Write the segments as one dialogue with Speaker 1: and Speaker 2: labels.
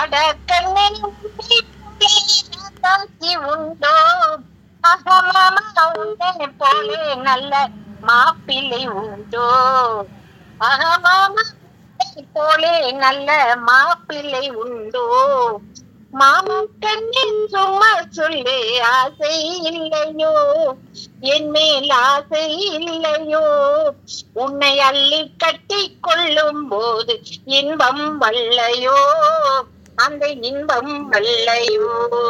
Speaker 1: அட கண்ணே தாசி உண்டோ அகமாமா உன்னை போலே நல்ல மாப்பிள்ளை உண்டோ அகமாமா உன்னை போலே நல்ல மாப்பிள்ளை உண்டோ மாமா கண்ணே சும்மா சொல்லு ஆசை இல்லையோ என் மேல் ஆசை இல்லையோ உன்னை அள்ளி கட்டி கொள்ளும் போது இன்பம் வல்லையோ அந்த இன்பம் வல்லையோ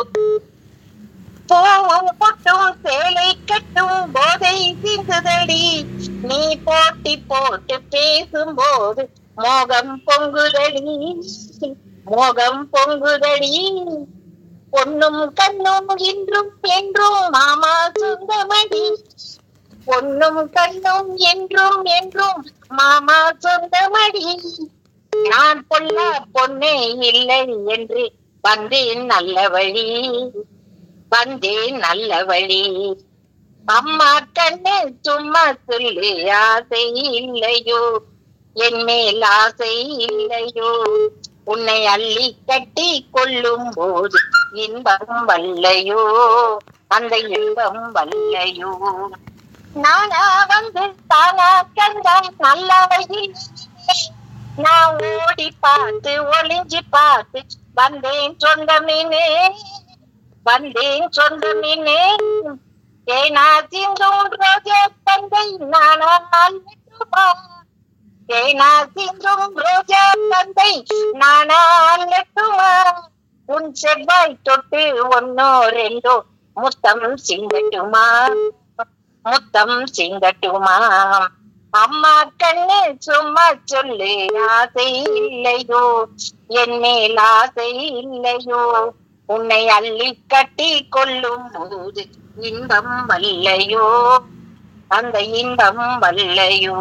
Speaker 1: பூவும் பொட்டும் சேலை கட்டும் போதை சிந்துதடி நீ போட்டி போட்டு பேசும்போது மோகம் பொங்குதடி மோகம் பொங்குதடி பொன்னும் கண்ணும் இன்றும் என்றும் மாமா சொந்தமடி பொன்னும் கண்ணும் என்றும் என்றும் மாமா சொந்தமடி நான் பொல்ல பொன்னே இல்லை என்று வந்தேன் நல்ல வழி வந்தேன் நல்ல வழி அம்மா கண்ணே சும்மா சொல்லு ஆசை இல்லையோ என் மேல் ஆசை இல்லையோ உன்னை அள்ளி கட்டி கொள்ளும் போது இன்பம் வல்லையோ அந்த இன்பம் வல்லையோ நானா வந்து தானா கண்டா நல்ல வழி நான் ஓடி பார்த்து ஒளிஞ்சு பார்த்து வந்தேன் சொந்தமினே வந்தேன் சொந்தமினே ஏனா சிந்தும் ரோஜா தந்தை நானா அல்லட்டுமா ஏனா சிந்தும் ரோஜா தந்தை நானா அல்லட்டுமா உன் செவ்வாய் தொட்டு ஒன்னோ ரெண்டோ முத்தம் சிங்கட்டுமா முத்தம் சிங்கட்டுமா அம்மா கண்ணு சும்மா சொல்லு ஆசை இல்லையோ என் மேல் ஆசை இல்லையோ உன்னை அள்ளி கட்டி கொள்ளும் போது இன்பம் வல்லையோ அந்த இன்பம் வல்லையோ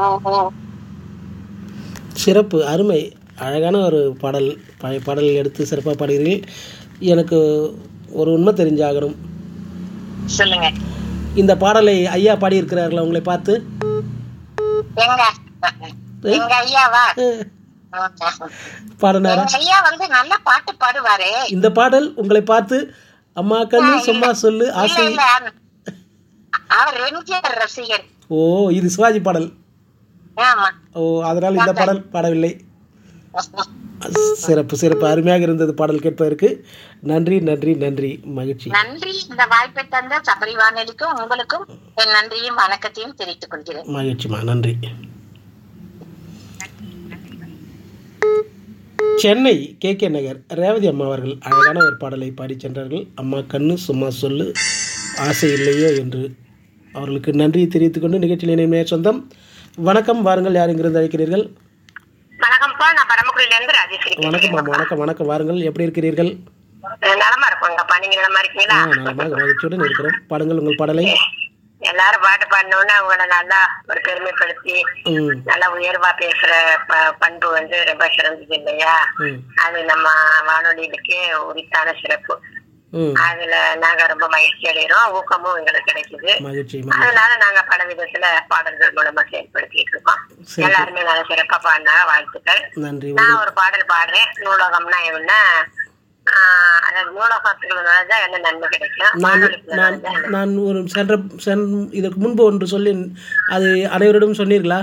Speaker 2: சிறப்பு அருமை அழகான ஒரு பாடல் பழைய பாடல் எடுத்து சிறப்பாக பாடுகிறீர்கள் எனக்கு ஒரு உண்மை தெரிஞ்சாகணும்
Speaker 1: சொல்லுங்க
Speaker 2: இந்த பாடலை ஐயா பாடியிருக்கிறார்களா உங்களை பார்த்து
Speaker 1: எங்க எங்க ஐயாவா
Speaker 2: பாடினாரா
Speaker 1: எங்க ஐயா வந்து நல்ல பாட்டு பாடுவாரு
Speaker 2: இந்த பாடல் உங்களை பார்த்து அம்மா கண்ணு சும்மா சொல்லு
Speaker 1: இல்ல
Speaker 2: ஆசை
Speaker 1: இல்ல அவர் எம்ஜிஆர் ரசிகர்
Speaker 2: ஓ இது சிவாஜி பாடல்
Speaker 1: ஆமா
Speaker 2: ஓ அதனால் இந்த பாடல் பாடவில்லை சிறப்பு சிறப்பு அருமையாக இருந்தது பாடல் கேட்பதற்கு நன்றி நன்றி நன்றி மகிழ்ச்சி
Speaker 1: நன்றி இந்த வாய்ப்பை தந்த சபரி வானொலிக்கும் உங்களுக்கும் என் நன்றியும் வணக்கத்தையும் தெரிவித்துக் கொள்கிறேன்
Speaker 2: மகிழ்ச்சிமா நன்றி சென்னை கே கே நகர் ரேவதி அம்மா அவர்கள் அழகான ஒரு பாடலை பாடிச் சென்றார்கள் அம்மா கண்ணு சும்மா சொல்லு ஆசை இல்லையோ என்று அவர்களுக்கு நன்றி தெரிவித்துக் கொண்டு நிகழ்ச்சியில் இணைய சொந்தம் வணக்கம் வாருங்கள் யார் இங்கிருந்து அழைக்கிறீர்கள்
Speaker 1: வணக்கம்ப்பா நான் பரமக்குடியில இருந்து ராஜேஸ்வரி
Speaker 2: வணக்கம் அம்மா வணக்கம் வணக்கம் வாருங்கள் எப்படி இருக்கிறீர்கள்
Speaker 1: நலமா இருப்போங்கப்பா நீங்க நலமா இருக்கீங்களா
Speaker 2: ஆ நலமாக மகிழ்ச்சியுடன் இருக்கிறோம் பாடுங்கள் உங்கள் பாடலை
Speaker 1: எல்லாரும் பாட்டு பாடணும்னு அவங்கள நல்லா ஒரு பெருமைப்படுத்தி
Speaker 2: ம்
Speaker 1: நல்லா உயர்வா பேசுற ப- பண்பு வந்து ரொம்ப சிறந்தது இல்லையா
Speaker 2: ம்
Speaker 1: அது நம்ம வானொலியிலுக்கே உரித்தான சிறப்பு
Speaker 2: ம்
Speaker 1: அதுல நாங்க ரொம்ப மகிழ்ச்சி அடைகிறோம் ஊக்கமும் எங்களுக்கு கிடைக்குது
Speaker 2: மகிழ்ச்சி மகிழ்ச்சி
Speaker 1: அதனால நாங்க பல விதத்துல பாடல்கள் மூலமா செயல்படுத்திட்டு இருக்கோம்
Speaker 2: சரி.
Speaker 1: எல்லாருமே நல்ல சிறப்பா பாடினாங்க வாழ்த்துக்கள்
Speaker 2: நன்றி
Speaker 1: நான் ஒரு பாடல் பாடுறேன் நூலகம்னா என்ன ஆஹ் அதாவது நூலகத்துக்கு நுழைஞ்சா என்ன நன்மை கிடைக்கும்
Speaker 2: நான்
Speaker 1: வானொலிக்குள்ள
Speaker 2: நான்
Speaker 1: நுழைஞ்சா என்ன-
Speaker 2: நான் ஒரு சென்ற சென் இதற்கு முன்பு ஒன்று சொல்லி அது அனைவரிடம் சொன்னீர்களா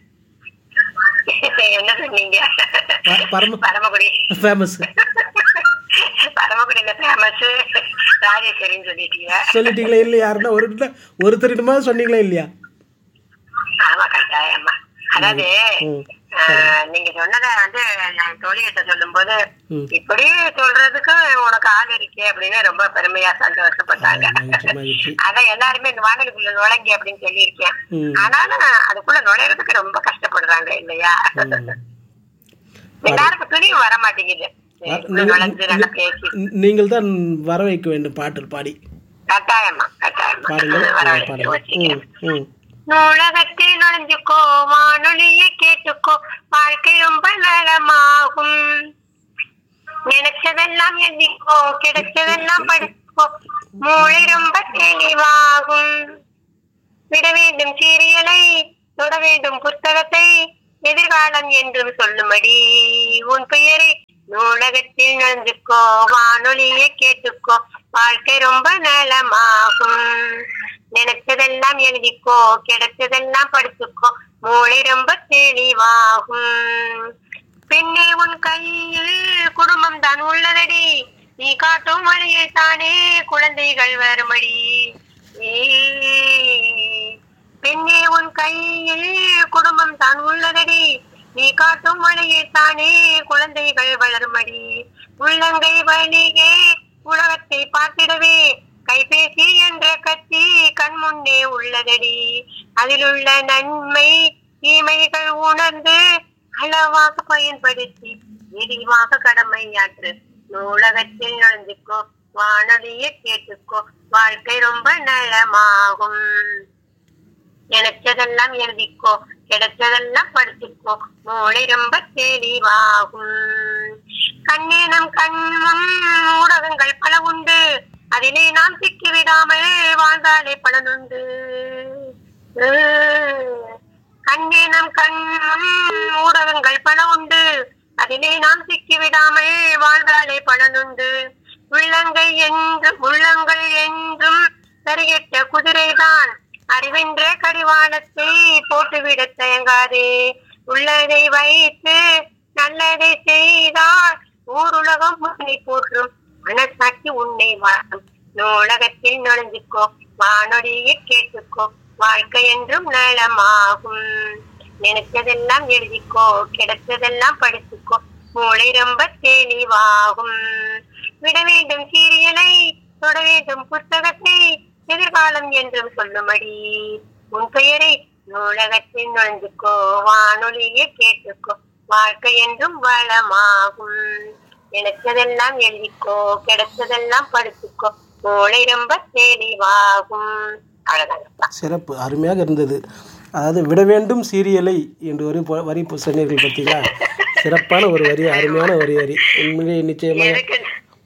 Speaker 1: என்ன சொன்னீங்க
Speaker 2: ப- பரம
Speaker 1: பரமக்குடி
Speaker 2: ஃபேமஸ்
Speaker 1: பரமக்குடியில ஃபேமஸ் ராஜேஸ்வரின்னு சொல்லிட்டீங்க
Speaker 2: சொல்லிட்டீங்களா இல்லையா யாருன்னா ஒரு ஒருத்தரிடமா சொன்னீங்களா இல்லையா
Speaker 1: ஆமா கட்டாயமா அதாவது
Speaker 2: ம்
Speaker 1: ஆஹ், நீங்க சொன்னதை வந்து என் தோழிகிட்ட சொல்லும் போது
Speaker 2: ம்
Speaker 1: இப்படி சொல்றதுக்கு உனக்கு ஆள் இருக்கே அப்படின்னு ரொம்ப பெருமையா சந்தோஷப்பட்டாங்க
Speaker 2: மகிழ்ச்சி மகிழ்ச்சி
Speaker 1: அதான் எல்லாருமே இந்த வானொலிக்குள்ள நுழைங்க அப்படின்னு சொல்லியிருக்கேன்
Speaker 2: ம்
Speaker 1: ஆனாலும் அதுக்குள்ள நுழையறதுக்கு ரொம்ப கஷ்டப்படுறாங்க இல்லையா
Speaker 2: ம்.
Speaker 1: எல்லாருக்கும் துணிவு வர மாட்டேங்குது இதுக்குள்ள நுழைஞ்சு நல்லா பேசி
Speaker 2: நீங்கள் தான் வர வைக்க வேண்டும் பாட்டில் பாடி
Speaker 1: கட்டாயமா கட்டாயமா
Speaker 2: பாடுங்கள்
Speaker 1: வர
Speaker 2: ம்,
Speaker 1: வச்சு
Speaker 2: பாடுங்கள்
Speaker 1: வச்சுக்கிறேன்.
Speaker 2: ம் ம்
Speaker 1: நூலகத்தில் நுழைஞ்சுக்கோ வானொலியை கேட்டுக்கோ வாழ்க்கை ரொம்ப நலமாகும் நினைச்சதெல்லாம் எழுதிக்கோ கிடைச்சதெல்லாம் படிக்கோ மூளை ரொம்ப தெளிவாகும் விட வேண்டும் சீரியலை தொட வேண்டும் புத்தகத்தை எதிர்காலம் என்றும் சொல்லும்படி உன் பெயரை நூலகத்தில் நுழைஞ்சுக்கோ வானொலியை கேட்டுக்கோ வாழ்க்கை ரொம்ப நலமாகும் நினைச்சதெல்லாம் எழுதிக்கோ கிடைச்சதெல்லாம் படிச்சுக்கோ மூளை ரொம்ப தெளிவாகும் பெண்ணே உன் கையில் குடும்பம் தான் உள்ளதடி நீ காட்டும் வழியில் தானே குழந்தைகள் வருமடி ஏ, பெண்ணே உன் கையில் குடும்பம் தான் உள்ளதடி நீ காட்டும் வழியில் தானே குழந்தைகள் வளருமடி உள்ளங்கை வழியே உலகத்தை பார்த்திடவே கைபேசி என்ற கத்தி கண் முன்னே உள்ளதடி அதிலுள்ள நன்மை தீமைகள் உணர்ந்து அளவாக பயன்படுத்தி விரிவாக கடமையாற்று நூலகத்தில் நுழைஞ்சுக்கோ வானொலியை கேட்டுக்கோ வாழ்க்கை ரொம்ப நலமாகும் நினைச்சதெல்லாம் எழுதிக்கோ கிடைச்சதெல்லாம் படிச்சுக்கோ மூளை ரொம்ப தெளிவாகும் கண்ணேனம் கண்முன் ஊடகங்கள் பல உண்டு அதிலே நாம் சிக்கி விடாமல் வாழ்ந்தாலே பலனுண்டு கண்ணேனம் கண்முன் ஊடகங்கள் பல உண்டு அதிலே நாம் சிக்கி விடாமல் வாழ்ந்தாலே பலனுண்டு உள்ளங்கை என்று உள்ளங்கள் என்றும் சரிகெட்ட குதிரைதான் அறிவென்ற கடிவாளத்தை போட்டுவிட தயங்காதே உள்ளதை வைத்து நல்லதை செய்தால் ஊருலகம் உன்னை போற்றும் மனசாட்சி உன்னை வாழும் நூலகத்தில் நுழைஞ்சுக்கோ வானொலியை கேட்டுக்கோ வாழ்க்கை என்றும் நலமாகும் நினைச்சதெல்லாம் எழுதிக்கோ கிடைச்சதெல்லாம் படிச்சுக்கோ மூளை ரொம்ப தெளிவாகும் விட வேண்டும் சீரியலை தொட வேண்டும் புத்தகத்தை எதிர்காலம் என்றும் சொல்லுமடி உன் பெயரை நூலகத்தில் நுழைஞ்சுக்கோ வானொலியை கேட்டுக்கோ வாழ்க்கை என்றும் வளமாகும் நினைச்சதெல்லாம் எழுதிக்கோ கிடைச்சதெல்லாம் படிச்சுக்கோ மூளை ரொம்ப தெளிவாகும் அவ்வளவுதான்
Speaker 2: சிறப்பு அருமையாக இருந்தது அதாவது விட வேண்டும் சீரியலை என்று ஒரு ப- வரி பு- சொன்னீர்கள் பார்த்தீங்களா சிறப்பான ஒரு வரி அருமையான ஒரு வரி உண்மையிலே நிச்சயமாக
Speaker 1: இருக்கு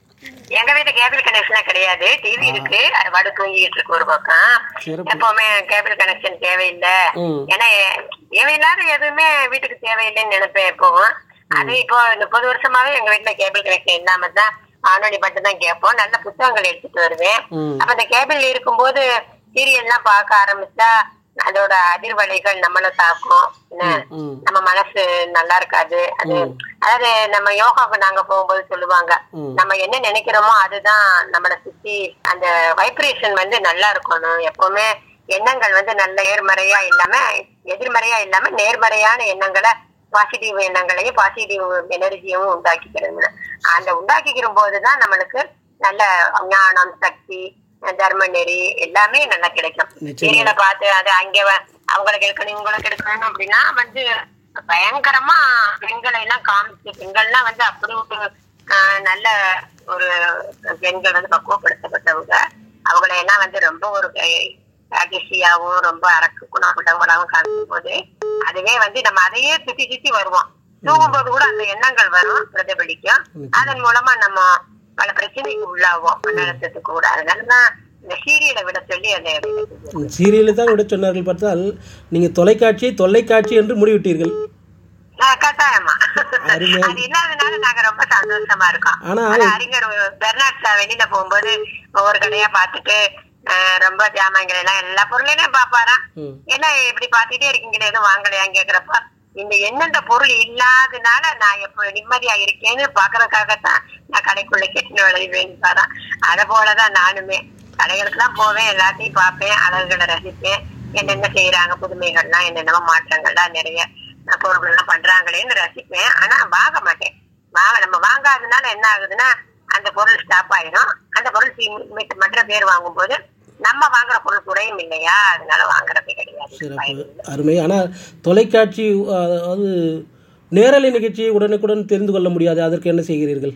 Speaker 1: எங்க வீட்டு கேபிள் கனெக்ஷன் கிடையாது டிவி இருக்கு அது பாடு தூங்கிட்டு இருக்கு ஒரு பக்கம்
Speaker 2: சிறப்பு
Speaker 1: எப்பவுமே கேபிள் கனெக்ஷன் தேவையில்லை
Speaker 2: ம்
Speaker 1: ஏன்னா தேவையில்லாத எதுவுமே வீட்டுக்கு தேவையில்லைன்னு நினைப்பேன் எப்பவும் அது இப்போ முப்பது வருஷமாவே எங்க வீட்டுல கேபிள் கனெக்ஷன் இல்லாம தான் வானொலி மட்டும் தான் கேட்போம் நல்ல புத்தகங்கள் எடுத்துட்டு வருவேன்
Speaker 2: ம்
Speaker 1: அப்ப இந்த கேபிள் இருக்கும்போது சீரியல் எல்லாம் பார்க்க ஆரம்பிச்சா அதோட அதிர்வலைகள் நம்மள தாக்கும் என்ன
Speaker 2: ம்
Speaker 1: நம்ம மனசு நல்லா இருக்காது அது
Speaker 2: ம்.
Speaker 1: அதாவது நம்ம யோகாவுக்கு நாங்க போகும்போது சொல்லுவாங்க
Speaker 2: ம்
Speaker 1: நம்ம என்ன நினைக்கிறோமோ அதுதான் நம்மள சுத்தி அந்த வைப்ரேஷன் வந்து நல்லா இருக்கணும் எப்பவுமே எண்ணங்கள் வந்து நல்ல நேர்மறையா இல்லாம எதிர்மறையா இல்லாம நேர்மறையான எண்ணங்களை பாசிட்டிவ் எண்ணங்களையும் பாசிட்டிவ் எனர்ஜியும் உண்டாக்கிக்கிறது அந்த உண்டாக்கிக்கிற போதுதான் நம்மளுக்கு நல்ல ஞானம் சக்தி தர்ம நெறி எல்லாமே நல்லா கிடைக்கும்
Speaker 2: நிச்சயமா.
Speaker 1: சீரியலை பார்த்து அது அங்க வ- அவங்களுக்கு எடுக்கணும் இவங்களுக்கு எடுக்கணும் அப்படின்னா வந்து பயங்கரமா பெண்களை எல்லாம் காமிச்சு பெண்கள்லாம் வந்து அப்படி ஒரு ஆஹ், நல்ல ஒரு பெண்கள் வந்து பக்குவப்படுத்தப்பட்டவங்க அவங்களை எல்லாம் வந்து ரொம்ப ஒரு அதிர்ச்சியாவும் ரொம்ப அரக்கு குணப்பட்டவங்களாவும் காமிக்கும் போது அதுவே வந்து நம்ம அதையே சுத்தி சுத்தி வருவோம் தூங்கும்போது கூட அந்த எண்ணங்கள் வரும் பிரதிபலிக்கும் அதன் மூலமா நம்ம பல பிரச்சனைக்கு உள்ளாகும் மனநலத்துக்கு கூட அதனாலதான் இந்த சீரியலை விட சொல்லி அந்த
Speaker 2: சீரியலை தான் விட சொன்னார்கள் பார்த்தால் நீங்கள் தொலைக்காட்சியை தொல்லைக்காட்சி என்று முடிவிட்டீர்கள்
Speaker 1: ஆஹ் கட்டாயமா
Speaker 2: அருமை.
Speaker 1: அது இல்லாதனால நாங்க ரொம்ப சந்தோஷமா இருக்கோம்
Speaker 2: ஆனால்
Speaker 1: ஆனா அறிஞர் பெர்னாட் ஷா வெளியில போகும்போது ஒவ்வொரு கடையா பார்த்துட்டு ஆஹ் ரொம்ப ஜாமான்கள் எல்லாம் எல்லா பொருளையும் பாப்பாராம்
Speaker 2: ம்
Speaker 1: என்ன இப்படி பாத்துட்டே இருக்கீங்களே எதுவும் வாங்கலையான்னு கேக்குறப்ப இந்த எந்தெந்த பொருள் இல்லாதனால நான் எப்ப நிம்மதியா இருக்கேன்னு பாக்குறதுக்காகத்தான் நான் கடைக்குள்ள கெட்டின விளைவேன்னு பாரான் அத போலதான் நானுமே கடைகளுக்கு தான் போவேன் எல்லாத்தையும் பார்ப்பேன் அழகுகளை ரசிப்பேன் என்னென்ன செய்யறாங்க புதுமைகள்லாம் என்னென்னமோ மாற்றங்கள்லாம் நிறைய பொருட்கள் எல்லாம் பண்றாங்களேன்னு ரசிப்பேன் ஆனா வாங்க மாட்டேன் வாங்க நம்ம வாங்காதனால என்ன ஆகுதுன்னா அந்த பொருள் ஸ்டாப் ஆயிடும் அந்த பொருள் சி- மித்த- மற்ற பேர் வாங்கும்போது நம்ம வாங்குற பொருள் குறையும் இல்லையா அதனால வாங்குறதே கிடையாது
Speaker 2: சிறப்பு அருமை ஆனால் தொலைக்காட்சி அதாவது நேரலை நிகழ்ச்சியை உடனுக்குடன் தெரிந்து கொள்ள முடியாது அதற்கு என்ன செய்கிறீர்கள்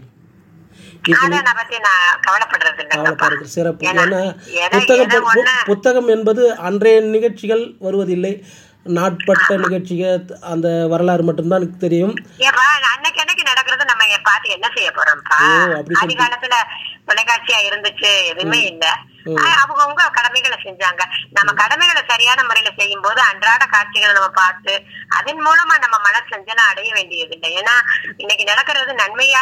Speaker 1: அதை நான் பத்தி நான் கவலைப்படுறது இல்லைங்கப்பா
Speaker 2: கவலைப்படுறது சிறப்பு
Speaker 1: ஏன்னா,
Speaker 2: ஏன்னா
Speaker 1: எதை-
Speaker 2: புத்தகம்
Speaker 1: எதை
Speaker 2: பு-
Speaker 1: ஒண்ணு-
Speaker 2: புத்தகம் என்பது அன்றைய நிகழ்ச்சிகள் வருவதில்லை நாட்பட்ட நிகழ்ச்சிகள் அந்த வரலாறு மட்டும்தான் எனக்கு தெரியும்
Speaker 1: ஏப்பா அன்னைக்கு அன்னைக்கு நடக்கிறது நம்ம எ- பார்த்து என்ன செய்ய போறோம்ப்பா
Speaker 2: ஓ, அப்படி
Speaker 1: ஆதி காலத்துல தொலைக்காட்சியா இருந்துச்சு எதுவுமே இல்ல
Speaker 2: ம்.
Speaker 1: ஆஹ் அவங்கவங்க கடமைகளை செஞ்சாங்க நம்ம கடமைகளை சரியான முறையில செய்யும் போது அன்றாட காட்சிகளை நம்ம பார்த்து அதன் மூலமா நம்ம மன சஞ்சலம் அடைய வேண்டியது இல்லை ஏன்னா இன்னைக்கு நடக்கிறது நன்மையா